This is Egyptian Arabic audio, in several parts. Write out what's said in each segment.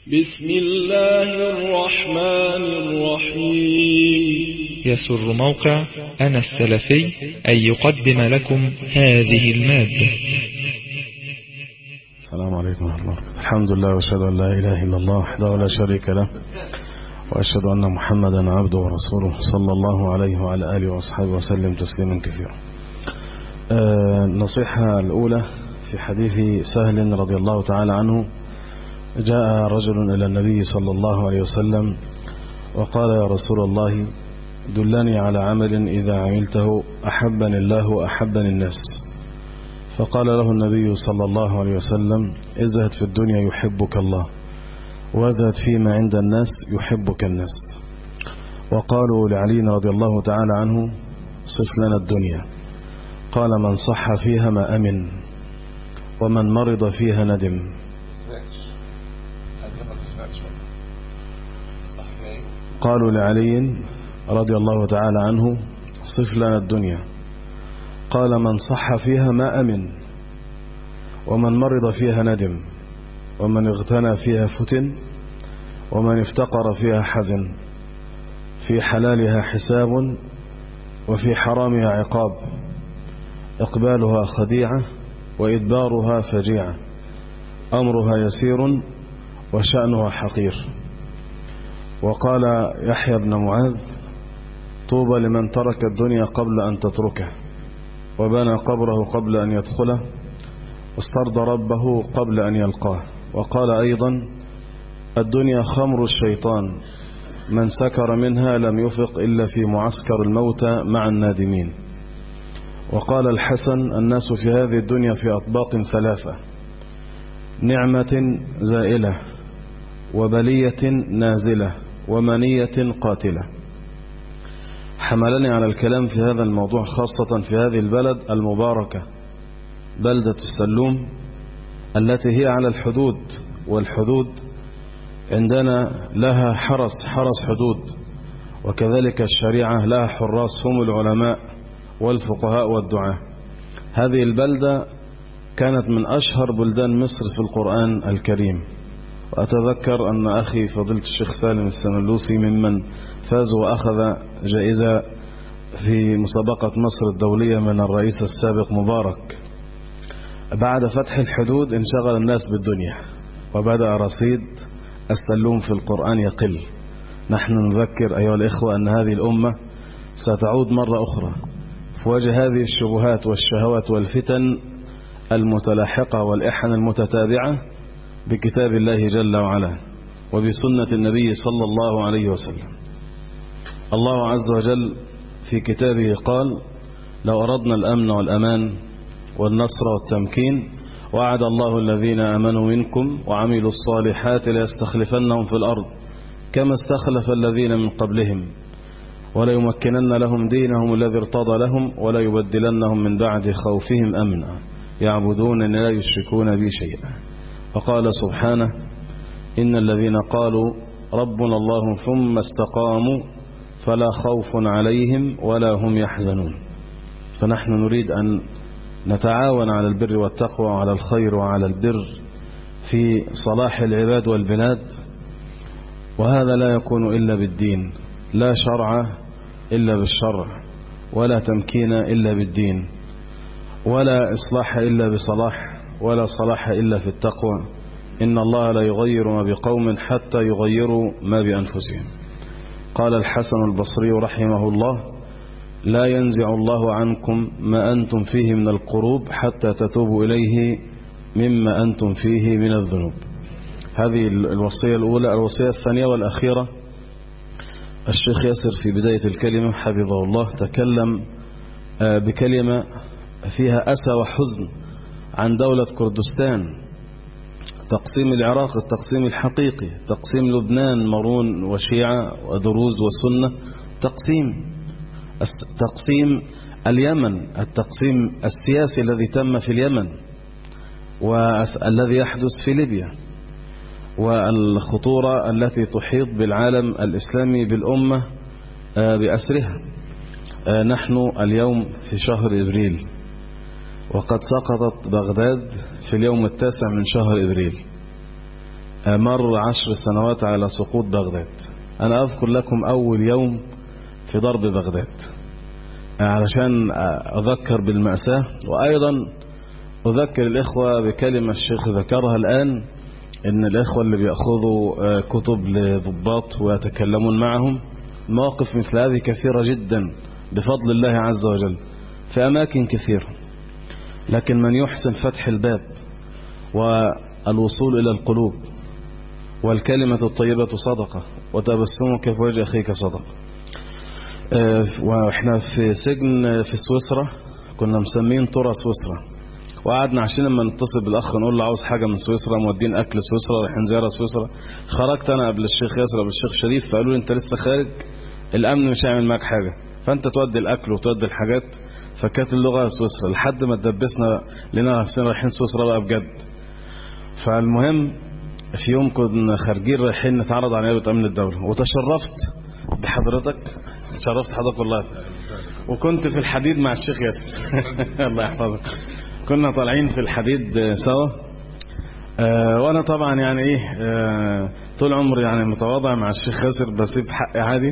بسم الله الرحمن الرحيم يسر موقع أنا السلفي أن يقدم لكم هذه المادة السلام عليكم ورحمة الله وبركاته الحمد لله وأشهد أن لا إله إلا الله وحده لا شريك له وأشهد أن محمدا عبده ورسوله صلى الله عليه وعلى آله وأصحابه وسلم تسليما كثيرا آه، النصيحة الأولى في حديث سهل رضي الله تعالى عنه جاء رجل إلى النبي صلى الله عليه وسلم وقال يا رسول الله دلني على عمل إذا عملته أحبني الله وأحبني الناس فقال له النبي صلى الله عليه وسلم ازهد في الدنيا يحبك الله وازهد فيما عند الناس يحبك الناس وقالوا لعلي رضي الله تعالى عنه صف لنا الدنيا قال من صح فيها ما أمن ومن مرض فيها ندم قالوا لعلي رضي الله تعالى عنه صف لنا الدنيا قال من صح فيها ما أمن ومن مرض فيها ندم ومن اغتنى فيها فتن ومن افتقر فيها حزن في حلالها حساب وفي حرامها عقاب إقبالها خديعة وإدبارها فجيعة أمرها يسير وشأنها حقير وقال يحيى بن معاذ طوبى لمن ترك الدنيا قبل أن تتركه وبنى قبره قبل أن يدخله واسترضى ربه قبل أن يلقاه وقال أيضا الدنيا خمر الشيطان من سكر منها لم يفق إلا في معسكر الموتى مع النادمين وقال الحسن الناس في هذه الدنيا في أطباق ثلاثة نعمة زائلة وبلية نازلة ومنية قاتلة حملني على الكلام في هذا الموضوع خاصة في هذه البلد المباركة بلدة السلوم التي هي على الحدود والحدود عندنا لها حرس حرس حدود وكذلك الشريعة لها حراس هم العلماء والفقهاء والدعاء هذه البلدة كانت من أشهر بلدان مصر في القرآن الكريم وأتذكر أن أخي فضيلة الشيخ سالم السملوسي ممن فاز وأخذ جائزة في مسابقة مصر الدولية من الرئيس السابق مبارك بعد فتح الحدود انشغل الناس بالدنيا وبدأ رصيد السلوم في القرآن يقل نحن نذكر أيها الإخوة أن هذه الأمة ستعود مرة أخرى في وجه هذه الشبهات والشهوات والفتن المتلاحقة والإحن المتتابعة بكتاب الله جل وعلا وبسنة النبي صلى الله عليه وسلم الله عز وجل في كتابه قال لو أردنا الأمن والأمان والنصر والتمكين وعد الله الذين آمنوا منكم وعملوا الصالحات ليستخلفنهم في الأرض كما استخلف الذين من قبلهم وليمكنن لهم دينهم الذي ارتضى لهم وليبدلنهم من بعد خوفهم أمنا يعبدون لا يشركون بي شيئا فقال سبحانه إن الذين قالوا ربنا الله ثم استقاموا فلا خوف عليهم ولا هم يحزنون فنحن نريد أن نتعاون على البر والتقوى وعلى الخير وعلى البر في صلاح العباد والبلاد وهذا لا يكون إلا بالدين لا شرع إلا بالشرع ولا تمكين إلا بالدين ولا إصلاح إلا بصلاح ولا صلاح إلا في التقوى إن الله لا يغير ما بقوم حتى يغيروا ما بأنفسهم قال الحسن البصري رحمه الله لا ينزع الله عنكم ما أنتم فيه من القروب حتى تتوبوا إليه مما أنتم فيه من الذنوب هذه الوصية الأولى الوصية الثانية والأخيرة الشيخ ياسر في بداية الكلمة حفظه الله تكلم بكلمة فيها أسى وحزن عن دولة كردستان تقسيم العراق التقسيم الحقيقي تقسيم لبنان مرون وشيعة ودروز وسنة تقسيم تقسيم اليمن التقسيم السياسي الذي تم في اليمن والذي يحدث في ليبيا والخطورة التي تحيط بالعالم الإسلامي بالأمة بأسرها نحن اليوم في شهر إبريل وقد سقطت بغداد في اليوم التاسع من شهر إبريل مر عشر سنوات على سقوط بغداد أنا أذكر لكم أول يوم في ضرب بغداد علشان أذكر بالمأساة وأيضا أذكر الإخوة بكلمة الشيخ ذكرها الآن إن الإخوة اللي بيأخذوا كتب لضباط ويتكلمون معهم مواقف مثل هذه كثيرة جدا بفضل الله عز وجل في أماكن كثيرة لكن من يحسن فتح الباب والوصول إلى القلوب والكلمة الطيبة صدقة وتبسمك في وجه أخيك صدقة وإحنا في سجن في سويسرا كنا مسمين طرى سويسرا وقعدنا عشان لما نتصل بالاخ نقول له عاوز حاجه من سويسرا مودين اكل سويسرا رايحين زياره سويسرا خرجت انا قبل الشيخ ياسر قبل الشيخ شريف فقالوا لي انت لسه خارج الامن مش هيعمل معاك حاجه فانت تودي الاكل وتودي الحاجات فكانت اللغه سويسرا لحد ما اتدبسنا لنا نفسنا رايحين سويسرا بقى بجد فالمهم في يوم كنا خارجين رايحين نتعرض على نيابه امن الدوله وتشرفت بحضرتك تشرفت حضرتك والله وكنت في الحديد مع الشيخ ياسر الله يحفظك كنا طالعين في الحديد سوا آه وانا طبعا يعني ايه آه طول عمري يعني متواضع مع الشيخ ياسر بسيب حقي عادي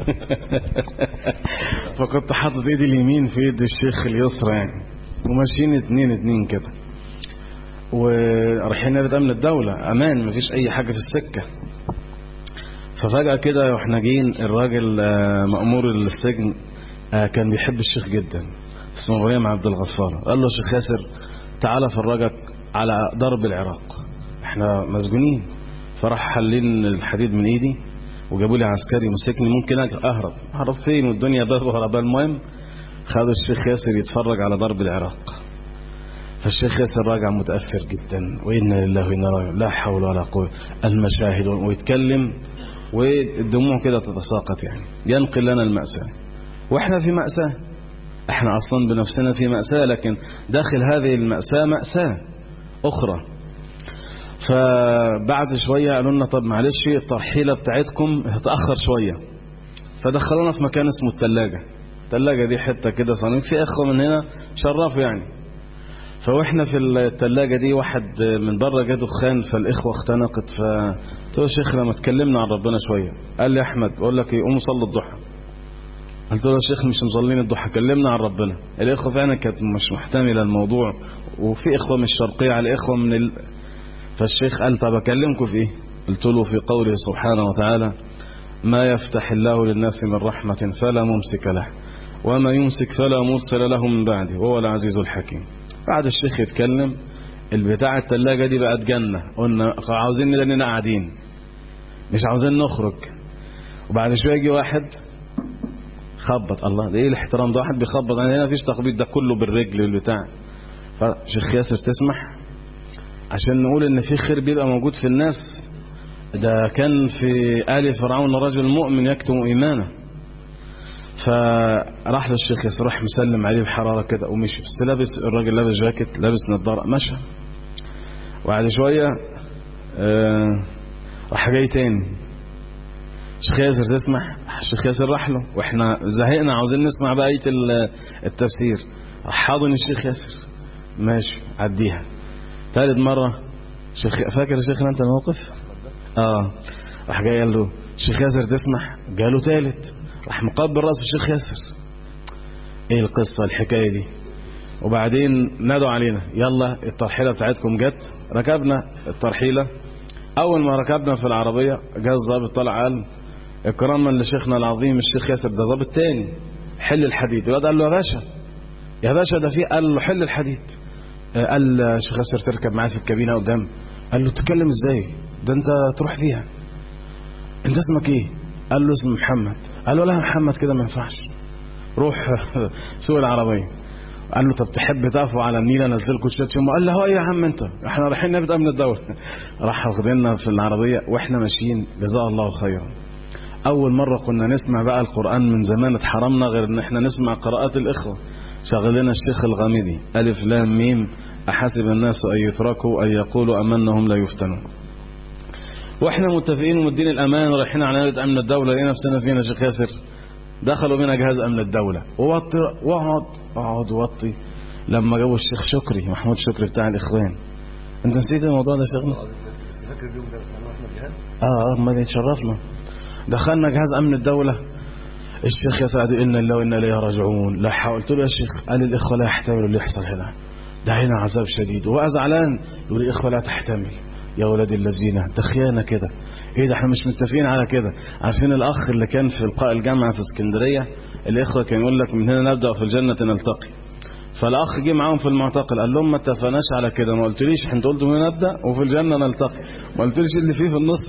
فكنت حاطط ايدي اليمين في ايد الشيخ اليسرى يعني وماشيين اتنين اتنين كده ورايحين نادي امن الدوله امان مفيش اي حاجه في السكه ففجاه كده واحنا جايين الراجل آه مامور السجن كان بيحب الشيخ جدا اسمه ابراهيم عبد الغفار قال له شيخ ياسر تعالى فرجك على ضرب العراق احنا مسجونين فراح حلين الحديد من ايدي وجابوا لي عسكري مسكني ممكن اهرب اهرب فين والدنيا ضرب وهرب المهم خدوا الشيخ ياسر يتفرج على ضرب العراق فالشيخ ياسر راجع متاثر جدا وانا لله وانا راجع لا حول ولا قوه المشاهد ويتكلم والدموع كده تتساقط يعني ينقل لنا المأساة واحنا في مأساة احنا اصلا بنفسنا في مأساة لكن داخل هذه المأساة مأساة اخرى فبعد شوية قالوا لنا طب معلش الترحيلة بتاعتكم هتأخر شوية فدخلونا في مكان اسمه التلاجة التلاجة دي حتة كده صنيع في اخوة من هنا شرفوا يعني فواحنا في التلاجة دي واحد من بره جه دخان فالاخوة اختنقت فقلت له يا شيخ لما اتكلمنا عن ربنا شوية قال لي يا احمد اقول لك ايه قوم صلي الضحى قلت له يا شيخ مش مصلين الضحى كلمنا عن ربنا الاخوه فعلا كانت مش محتمله الموضوع وفي اخوه من الشرقيه على اخوه من ال... فالشيخ قال طب اكلمكم في ايه قلت له في قوله سبحانه وتعالى ما يفتح الله للناس من رحمه فلا ممسك له وما يمسك فلا مرسل له من بعده وهو العزيز الحكيم بعد الشيخ يتكلم البتاع التلاجة دي بقت جنة قلنا عاوزين لاننا قاعدين مش عاوزين نخرج وبعد شوية يجي واحد خبط الله ده ايه الاحترام ده واحد بيخبط انا هنا مفيش تخبيط ده كله بالرجل والبتاع فشيخ ياسر تسمح عشان نقول ان في خير بيبقى موجود في الناس ده كان في آل فرعون رجل مؤمن يكتم إيمانه فراح له الشيخ ياسر راح مسلم عليه بحرارة كده ومشي بس لابس الراجل لابس جاكيت لابس نظارة مشى وبعد شوية آه راح جاي تاني شيخ ياسر تسمح شيخ ياسر راح له واحنا زهقنا عاوزين نسمع بقية التفسير حاضن الشيخ ياسر ماشي عديها ثالث مرة شيخ فاكر يا شيخنا انت الموقف اه راح جاي قال له شيخ ياسر تسمح جاله ثالث راح مقبل راسه الشيخ ياسر ايه القصة الحكاية دي وبعدين نادوا علينا يلا الترحيلة بتاعتكم جت ركبنا الترحيلة اول ما ركبنا في العربية جاء الضابط طلع قال اكراما لشيخنا العظيم الشيخ ياسر ده ضابط تاني حل الحديد الواد قال له يا باشا يا باشا ده في قال له حل الحديد قال الشيخ ياسر تركب معايا في الكابينه قدام قال له تتكلم ازاي ده انت تروح فيها انت اسمك ايه قال له اسم محمد قال له لا محمد كده ما ينفعش روح سوق العربيه قال له طب تحب تقفوا على النيل انزلكم شويه يوم قال له هو ايه يا عم انت احنا رايحين نبدا من الدوله راح واخديننا في العربيه واحنا ماشيين جزاه الله خيرا اول مره كنا نسمع بقى القران من زمان اتحرمنا غير ان احنا نسمع قراءات الاخوه شغل لنا الشيخ الغامدي الف لام ميم احسب الناس ان يتركوا ان يقولوا امنهم لا يفتنون واحنا متفقين ومدين الامان ورايحين على نادي امن الدوله لقينا نفسنا فينا شيخ ياسر دخلوا بينا جهاز امن الدوله ووطي واقعد اقعد وطي لما جابوا الشيخ شكري محمود شكري بتاع الاخوان انت نسيت الموضوع ده يا شيخنا فاكر اليوم ده بس احنا رحنا الجهاز اه اه ما يتشرفنا دخلنا جهاز امن الدوله الشيخ يسعد انا لله وانا اليه راجعون لا حول قلت له يا شيخ قال الاخوه لا يحتملوا اللي يحصل هنا ده هنا عذاب شديد وبقى زعلان يقول الاخوه لا تحتمل يا ولاد الذين ده خيانه كده ايه ده احنا مش متفقين على كده عارفين الاخ اللي كان في لقاء الجامعه في اسكندريه الاخوه كان يقول لك من هنا نبدا في الجنه نلتقي فالاخ جه معاهم في المعتقل قال لهم ما اتفقناش على كده ما قلتليش انت قلتوا هنا نبدا وفي الجنه نلتقي ما قلتليش اللي فيه في النص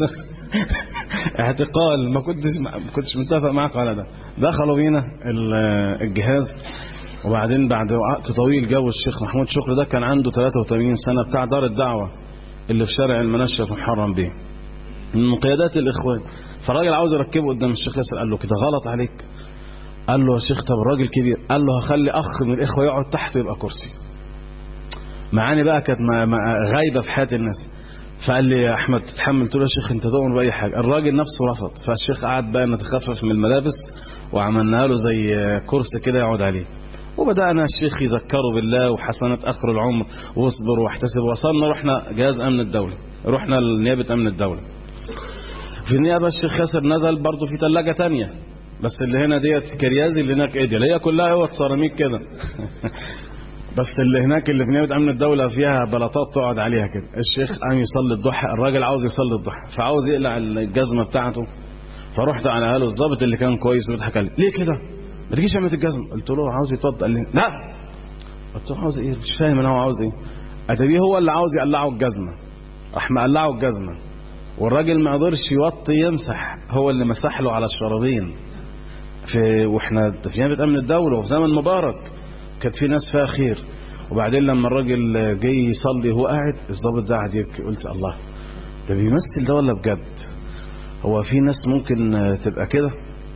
اعتقال ما كنتش ما كنتش متفق معاك على ده دخلوا بينا ال- الجهاز وبعدين بعد وقت طويل جو الشيخ محمود شكر ده كان عنده 83 سنه بتاع دار الدعوه اللي في شارع المنشة في محرم بيه من قيادات الاخوان فالراجل عاوز يركبه قدام الشيخ ياسر قال له كده غلط عليك قال له يا شيخ طب الراجل كبير قال له هخلي اخ من الاخوه يقعد تحت ويبقى كرسي معاني بقى كانت ما- ما- غايبه في حياه الناس فقال لي يا احمد تتحمل قلت له يا شيخ انت تؤمر باي حاجه الراجل نفسه رفض فالشيخ قعد بقى نتخفف من الملابس وعملنا له زي كرسي كده يقعد عليه وبدانا الشيخ يذكره بالله وحسنات اخر العمر واصبر واحتسب وصلنا رحنا جهاز امن الدوله رحنا لنيابه امن الدوله في النيابه الشيخ ياسر نزل برضه في ثلاجه تانية بس اللي هنا ديت كريازي اللي هناك ايدي اللي هي كلها هو سيراميك كده بس اللي هناك اللي في نيابه امن الدوله فيها بلاطات تقعد عليها كده الشيخ قام يصلي الضحى الراجل عاوز يصلي الضحى فعاوز يقلع الجزمه بتاعته فرحت على قاله الظابط اللي كان كويس وبيضحك عليه ليه كده ما تجيش اعمل الجزمه قلت له عاوز يتوضا قال لي لا قلت له عاوز ايه مش فاهم انا هو عاوز ايه اتبيه هو اللي عاوز يقلعه الجزمه راح مقلعه الجزمه والراجل ما قدرش يوطي يمسح هو اللي مسح له على الشرابين في واحنا في نيابه امن الدوله وفي زمن مبارك كانت في ناس فيها خير وبعدين لما الراجل جاي يصلي وهو قاعد الضابط ده قاعد يبكي قلت الله ده بيمثل ده ولا بجد هو في ناس ممكن تبقى كده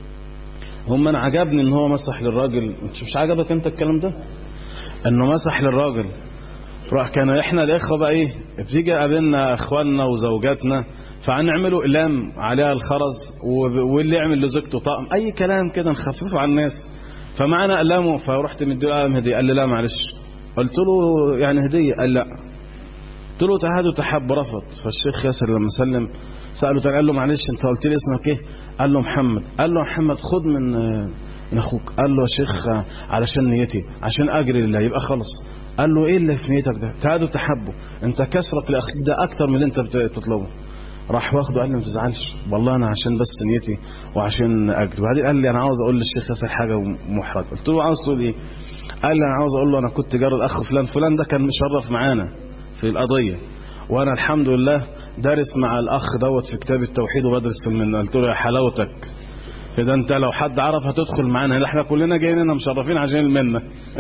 هم انا عجبني ان هو مسح للراجل مش مش عجبك انت الكلام ده انه مسح للراجل راح كان احنا الاخوه بقى ايه بتيجي قابلنا اخواننا وزوجاتنا فهنعملوا اقلام عليها الخرز وب- واللي يعمل لزوجته طقم اي كلام كده نخففه على الناس فمعنا اقلامه فرحت مديله قلم هديه قال لي لا معلش قلت له يعني هديه قال لا قلت له تعهد وتحب رفض فالشيخ ياسر لما سلم سأله تعالى قال له معلش انت قلت لي اسمك ايه قال له محمد قال له محمد خد من آه، من اخوك قال له يا شيخ آه، علشان نيتي عشان اجري لله يبقى خلص قال له ايه اللي في نيتك ده تعهد وتحبه انت كسرك لاخيك ده اكتر من اللي انت بت- بتطلبه راح واخده قال لي ما تزعلش والله انا عشان بس نيتي وعشان اجري وبعدين قال لي انا عاوز اقول للشيخ ياسر حاجه محرج قلت له عاوز تقول ايه قال لي انا عاوز اقول له انا كنت جار الاخ فلان فلان ده كان مشرف معانا في القضيه وانا الحمد لله دارس مع الاخ دوت في كتاب التوحيد وبدرس في المنه قلت له يا حلاوتك كده انت لو حد عرف هتدخل معانا احنا كلنا جايين هنا مشرفين عشان المنه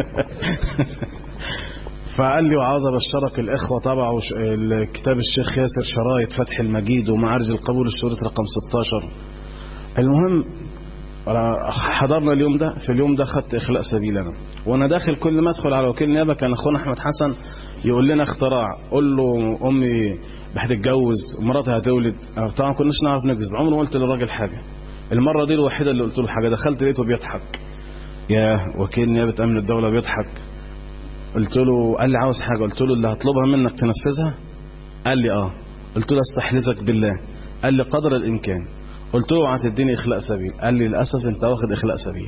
فقال لي وعاوز ابشرك الاخوه طبعوا ش- ال- كتاب الشيخ ياسر شرايط فتح المجيد ومعارج القبول الشريط رقم 16 المهم أنا حضرنا اليوم ده في اليوم ده خدت اخلاء سبيل انا وانا داخل كل ما ادخل على وكيل نيابه كان اخونا احمد حسن يقول لنا اختراع قول له امي هتتجوز ومراتها هتولد أنا طبعا ما كناش نعرف نكذب عمري ما قلت للراجل حاجه المره دي الوحيده اللي قلت له حاجه دخلت لقيته بيضحك يا وكيل نيابه امن الدوله بيضحك قلت له قال لي عاوز حاجه قلت له اللي هطلبها منك تنفذها قال لي اه قلت له استحلفك بالله قال لي قدر الامكان قلت له اوعى تديني اخلاء سبيل قال لي للاسف انت واخد اخلاء سبيل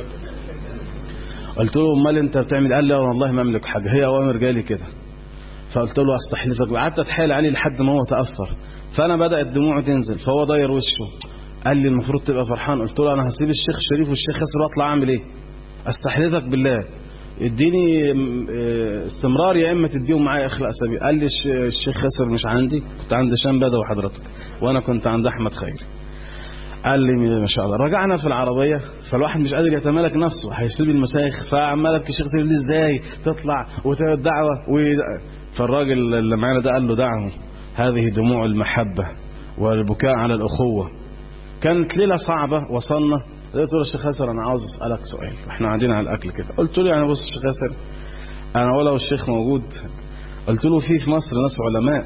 قلت له امال انت بتعمل قال لي آه والله ما املك حاجه هي اوامر جالي كده فقلت له استحلفك قعدت اتحايل عليه لحد ما هو تاثر فانا بدات دموعه تنزل فهو داير وشه قال لي المفروض تبقى فرحان قلت له انا هسيب الشيخ شريف والشيخ ياسر واطلع اعمل ايه استحلفك بالله اديني م- اه استمرار يا اما تديهم معايا اخلاء سبيل قال لي الش- الشيخ ياسر مش عندي كنت عند هشام بدوي حضرتك وانا كنت عند احمد خيري قال لي ما شاء الله رجعنا في العربية فالواحد مش قادر يتمالك نفسه هيسيب المشايخ فعمال ابكي الشيخ سيف دي ازاي تطلع وتعمل دعوة وي- فالراجل اللي معانا ده قال له دعه هذه دموع المحبة والبكاء على الأخوة كانت ليلة صعبة وصلنا قلت له يا شيخ ياسر أنا عاوز أسألك سؤال احنا قاعدين على الأكل كده قلت له يعني بص يا شيخ ياسر أنا ولو الشيخ موجود قلت له في في مصر ناس علماء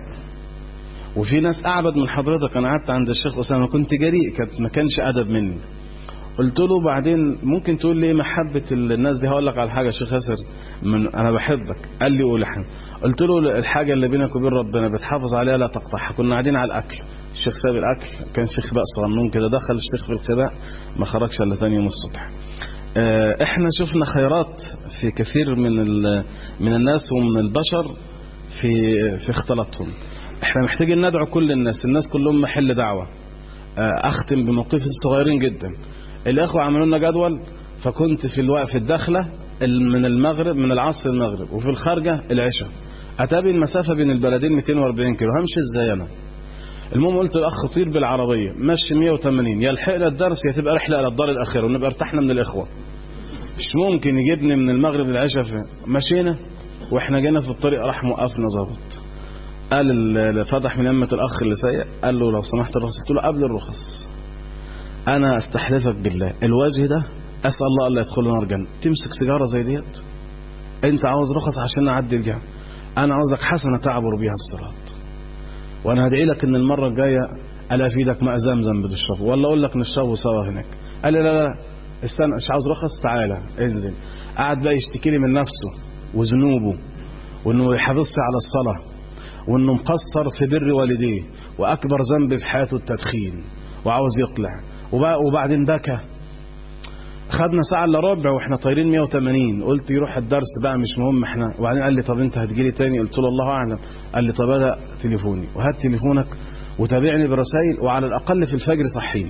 وفي ناس أعبد من حضرتك أنا قعدت عند الشيخ أسامة كنت جريء كانت ما كانش أدب مني قلت له بعدين ممكن تقول لي محبة الناس دي هقول لك على حاجة يا شيخ ياسر من أنا بحبك قال لي قول احنا قلت له الحاجة اللي بينك وبين ربنا بتحافظ عليها لا تقطعها كنا قاعدين على الأكل الشيخ ساب الأكل كان شيخ بقى صغنون كده دخل الشيخ في الخباء ما خرجش إلا ثاني يوم الصبح اه احنا شفنا خيرات في كثير من من الناس ومن البشر في في اختلاطهم احنا محتاجين ندعو كل الناس الناس كلهم محل دعوة اختم بموقف صغيرين جدا الاخوة عملوا لنا جدول فكنت في الوقت في الدخلة من المغرب من العصر المغرب وفي الخارجة العشاء اتابي المسافة بين البلدين 240 كيلو همشي ازاي انا المهم قلت الاخ طير بالعربية مشي 180 يا لحقنا الدرس يا تبقى رحلة الى الدار الاخيرة ونبقى ارتحنا من الاخوة مش ممكن يجيبني من المغرب للعشاء في مشينا واحنا جينا في الطريق راح موقفنا ظابط قال فتح من يمة الاخ اللي سايق قال له لو سمحت الرخص قلت له قبل الرخص انا استحلفك بالله الوجه ده اسال الله الا يدخل نار جنه تمسك سيجاره زي ديت انت عاوز رخص عشان نعدي الجامع انا عاوزك حسنه تعبر بيها الصراط وانا هدعي لك ان المره الجايه الا في ايدك ماء زمزم بتشربه ولا اقول لك نشربه سوا هناك قال لي لا لا استنى مش عاوز رخص تعالى انزل قعد بقى يشتكي لي من نفسه وذنوبه وانه يحافظش على الصلاه وانه مقصر في بر والديه واكبر ذنب في حياته التدخين وعاوز يقلع وبعدين بكى خدنا ساعة الا ربع واحنا طايرين 180 قلت يروح الدرس بقى مش مهم احنا وبعدين قال لي طب انت هتجيلي تاني قلت له الله اعلم قال لي طب هذا تليفوني وهات تليفونك وتابعني برسائل وعلى الاقل في الفجر صحيني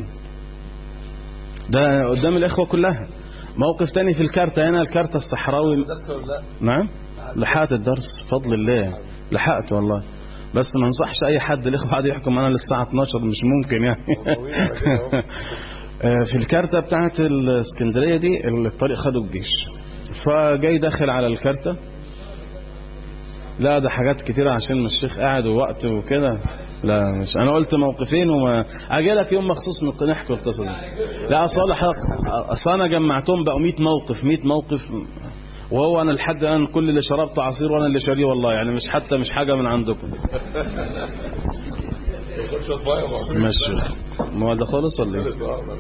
ده قدام الاخوة كلها موقف تاني في الكارتة هنا الكارتة الصحراوي نعم لحقت الدرس بفضل الله لحقت والله بس ما انصحش اي حد الاخوه قاعد يحكم انا للساعه 12 مش ممكن يعني في الكارتة بتاعت الاسكندرية دي الطريق خدوا الجيش فجاي داخل على الكارتة لا ده حاجات كتيرة عشان الشيخ قاعد ووقت وكده لا مش انا قلت موقفين وما اجي لك يوم مخصوص نحكي القصص دي لا اصل اصل انا جمعتهم بقوا 100 موقف 100 موقف وهو انا لحد الان كل اللي شربته عصير وانا اللي شاريه والله يعني مش حتى مش حاجه من عندكم ماشي ما ده خالص ولا ايه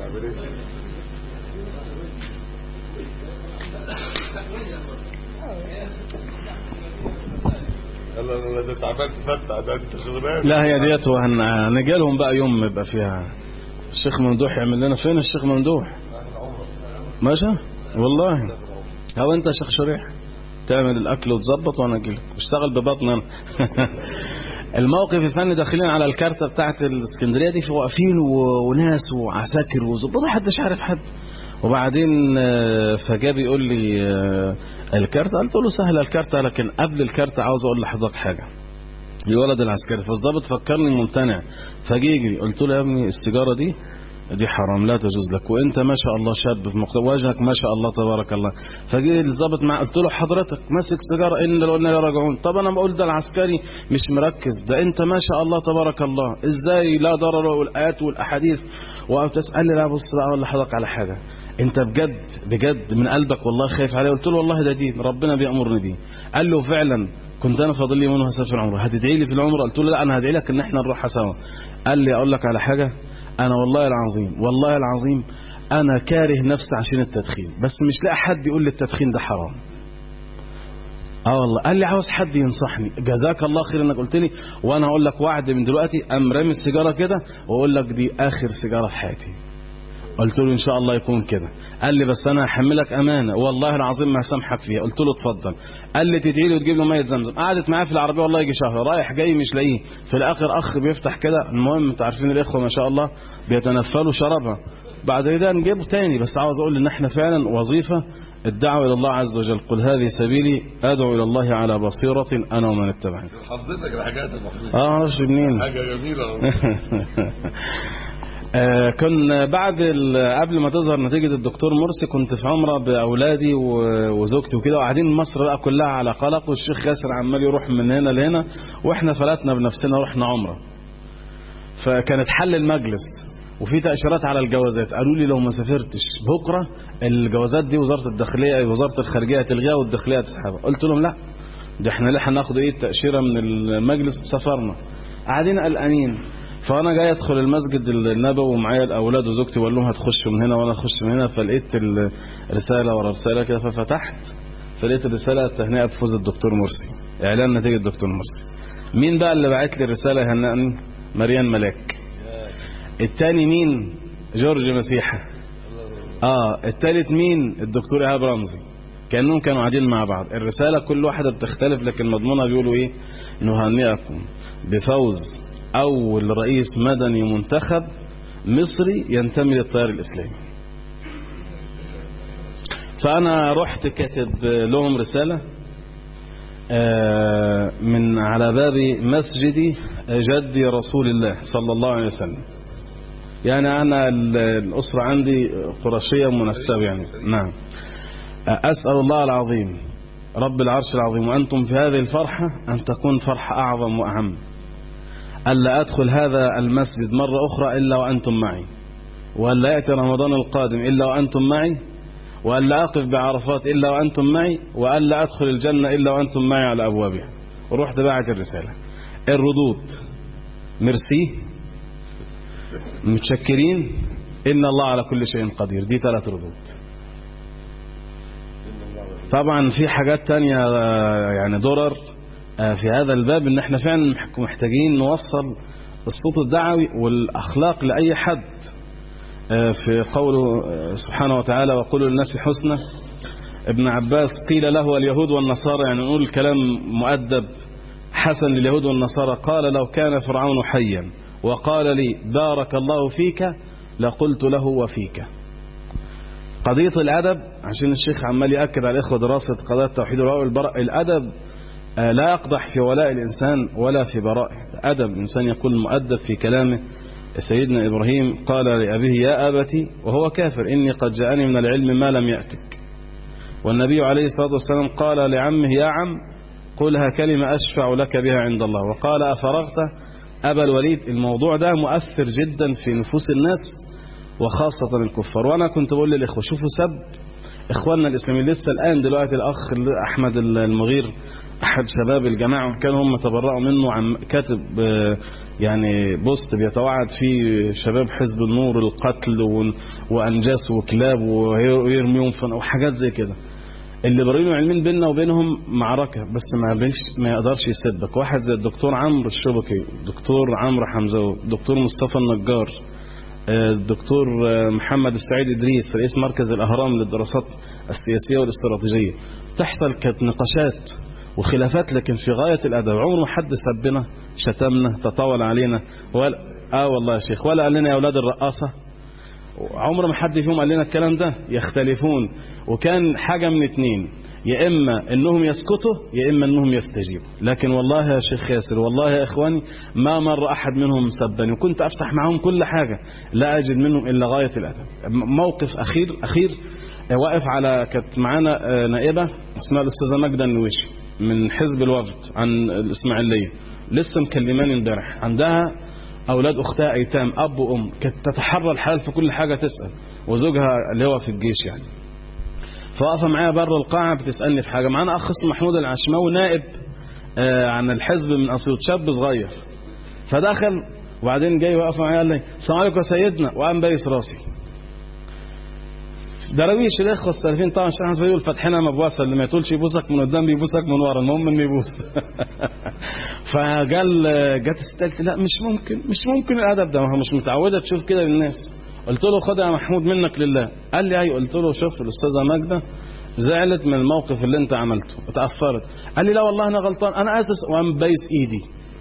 لا ده تعبان تفتح ده انت خبران لا هي ديت وهنجي لهم بقى يوم يبقى فيها الشيخ ممدوح يعمل لنا فين الشيخ ممدوح ماشي والله هو انت يا شيخ شريح تعمل الاكل وتظبط وانا اجي لك اشتغل ببطن انا الموقف الفني داخلين على الكارتة بتاعت الاسكندرية دي واقفين وناس وعساكر وظباط محدش عارف حد وبعدين فجاء بيقول لي الكارتة قلت له سهلة الكارتة لكن قبل الكارتة عاوز اقول لحضرتك حاجة الولد العسكري فالضابط فكرني ممتنع فجي يجري قلت له يا ابني السيجارة دي دي حرام لا تجوز لك وانت ما شاء الله شاب في مقتبل وجهك ما شاء الله تبارك الله فجي الضابط مع قلت له حضرتك ماسك سيجاره ان لو قلنا راجعون طب انا بقول ده العسكري مش مركز ده انت ما شاء الله تبارك الله ازاي لا ضرر والايات والاحاديث وتسال لي لا بص بقى اقول لحضرتك على حاجه انت بجد بجد من قلبك والله خايف عليه قلت له والله ده دين ربنا بيامرني بيه قال له فعلا كنت انا فاضل لي منه هسافر عمره هتدعي لي في العمره قلت له لا انا هدعي لك ان احنا نروح سوا قال لي اقول لك على حاجه انا والله العظيم والله العظيم انا كاره نفسي عشان التدخين بس مش لاقي حد يقول لي التدخين ده حرام اه والله قال لي عاوز حد ينصحني جزاك الله خير انك قلت لي وانا اقول لك وعد من دلوقتي ام رامي السيجاره كده واقول لك دي اخر سيجاره في حياتي قلت له ان شاء الله يكون كده قال لي بس انا هحملك امانه والله العظيم ما هسامحك فيها قلت له اتفضل قال لي تدعي لي وتجيب له ميه زمزم قعدت معاه في العربيه والله يجي شهر رايح جاي مش لاقيه في الاخر اخ بيفتح كده المهم انتوا عارفين الاخوه ما شاء الله بيتنفلوا شرابها بعد كده نجيبه تاني بس عاوز اقول ان احنا فعلا وظيفه الدعوه الى الله عز وجل قل هذه سبيلي ادعو الى الله على بصيره انا ومن اتبعني حافظتك الحاجات المفروض اه معرفش منين حاجه جميله آه كن بعد قبل ما تظهر نتيجة الدكتور مرسي كنت في عمرة بأولادي وزوجتي وكده وقاعدين مصر بقى كلها على قلق والشيخ ياسر عمال يروح من هنا لهنا واحنا فلتنا بنفسنا رحنا عمرة فكانت حل المجلس وفي تأشيرات على الجوازات قالوا لي لو ما سافرتش بكرة الجوازات دي وزارة الداخلية وزارة الخارجية هتلغيها والداخلية هتسحبها قلت لهم لا ده احنا ليه هناخد ايه التأشيرة من المجلس سفرنا قاعدين قلقانين فانا جاي ادخل المسجد النبوي ومعايا الاولاد وزوجتي بقول لهم هتخشوا من هنا وانا اخش من هنا فلقيت الرساله ورا رساله كده ففتحت فلقيت الرساله التهنئه بفوز الدكتور مرسي اعلان نتيجه الدكتور مرسي مين بقى اللي بعت لي الرساله يهنئني مريم ملاك التاني مين جورج مسيحه اه التالت مين الدكتور ايهاب رمزي كانهم كانوا قاعدين مع بعض الرساله كل واحده بتختلف لكن مضمونها بيقولوا ايه نهنئكم بفوز اول رئيس مدني منتخب مصري ينتمي للتيار الاسلامي فانا رحت كاتب لهم رساله من على باب مسجد جدي رسول الله صلى الله عليه وسلم يعني أنا الأسرة عندي قرشية منسبة يعني نعم أسأل الله العظيم رب العرش العظيم وأنتم في هذه الفرحة أن تكون فرحة أعظم وأهم ألا أدخل هذا المسجد مرة أخرى إلا وأنتم معي وألا يأتي رمضان القادم إلا وأنتم معي وألا أقف بعرفات إلا وأنتم معي وألا أدخل الجنة إلا وأنتم معي على أبوابها ورحت باعت الرسالة الردود ميرسي متشكرين إن الله على كل شيء قدير دي ثلاث ردود طبعا في حاجات تانية يعني درر في هذا الباب ان احنا فعلا محتاجين نوصل الصوت الدعوي والاخلاق لاي حد في قوله سبحانه وتعالى وقولوا للناس حسنى ابن عباس قيل له اليهود والنصارى يعني نقول الكلام مؤدب حسن لليهود والنصارى قال لو كان فرعون حيا وقال لي بارك الله فيك لقلت له وفيك قضية الأدب عشان الشيخ عمال يأكد على الإخوة دراسة قضايا التوحيد والبراء الأدب لا يقدح في ولاء الإنسان ولا في برائه أدب الإنسان يكون مؤدب في كلامه سيدنا إبراهيم قال لأبيه يا أبتي وهو كافر إني قد جاءني من العلم ما لم يأتك والنبي عليه الصلاة والسلام قال لعمه يا عم قلها كلمة أشفع لك بها عند الله وقال أفرغت أبا الوليد الموضوع ده مؤثر جدا في نفوس الناس وخاصة الكفار وأنا كنت بقول للإخوة شوفوا سب إخواننا الإسلاميين لسه الآن دلوقتي الأخ أحمد المغير أحد شباب الجماعة كانوا هم تبرأوا منه عن كاتب يعني بوست بيتوعد فيه شباب حزب النور القتل وأنجاس وكلاب ويرميهم وحاجات زي كده اللي برينوا علمين بيننا وبينهم معركة بس ما بينش ما يقدرش يسبك واحد زي الدكتور عمرو الشبكي دكتور عمرو حمزة دكتور مصطفى النجار الدكتور محمد السعيد إدريس رئيس مركز الأهرام للدراسات السياسية والاستراتيجية تحصل كانت نقاشات وخلافات لكن في غاية الأدب عمر ما حد سبنا شتمنا تطاول علينا ولا آه والله يا شيخ ولا قال لنا يا أولاد الرقاصة عمر ما حد فيهم قال لنا الكلام ده يختلفون وكان حاجة من اتنين يا إما إنهم يسكتوا يا إما إنهم يستجيبوا لكن والله يا شيخ ياسر والله يا إخواني ما مر أحد منهم سبني وكنت أفتح معهم كل حاجة لا أجد منهم إلا غاية الأدب موقف أخير أخير واقف على كانت معانا نائبة اسمها الأستاذة ماجدة النويشي من حزب الوفد عن الإسماعيلية لسه مكلماني امبارح عندها أولاد أختها أيتام أب وأم كانت تتحرى الحال في كل حاجة تسأل وزوجها اللي هو في الجيش يعني فواقفة معايا بره القاعة بتسألني في حاجة معانا أخ اسمه محمود العشماوي نائب آه عن الحزب من أسيوط شاب صغير فدخل وبعدين جاي واقف معايا قال لي السلام عليكم يا سيدنا وقام بايس راسي دراويش الاخوه السالفين طبعا الشيخ احمد بيقول فاتحينها مبوسه اللي ما يطولش يبوسك من قدام بيبوسك من ورا المهم انه يبوس فقال جت الست لا مش ممكن مش ممكن الادب ده ما مش متعوده تشوف كده للناس قلت له خد يا محمود منك لله قال لي ايوه قلت له شوف الاستاذه ماجده زعلت من الموقف اللي انت عملته اتاثرت قال لي لا والله انا غلطان انا اسف وقام بايس ايدي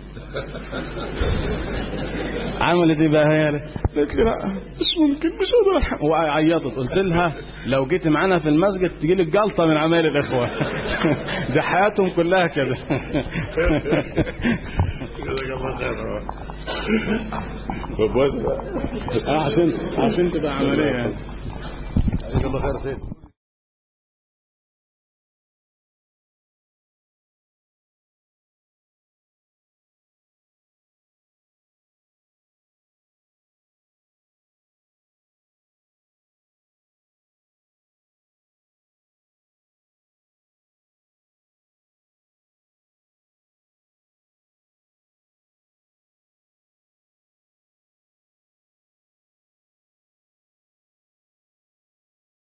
عملت ايه بقى هي قالت لي لا مش ممكن مش قادر وعيطت قلت لها لو جيت معانا في المسجد تجي لك جلطه من عمال الاخوه دي حياتهم كلها كده عشان عشان تبقى عمليه يعني الله خير سيد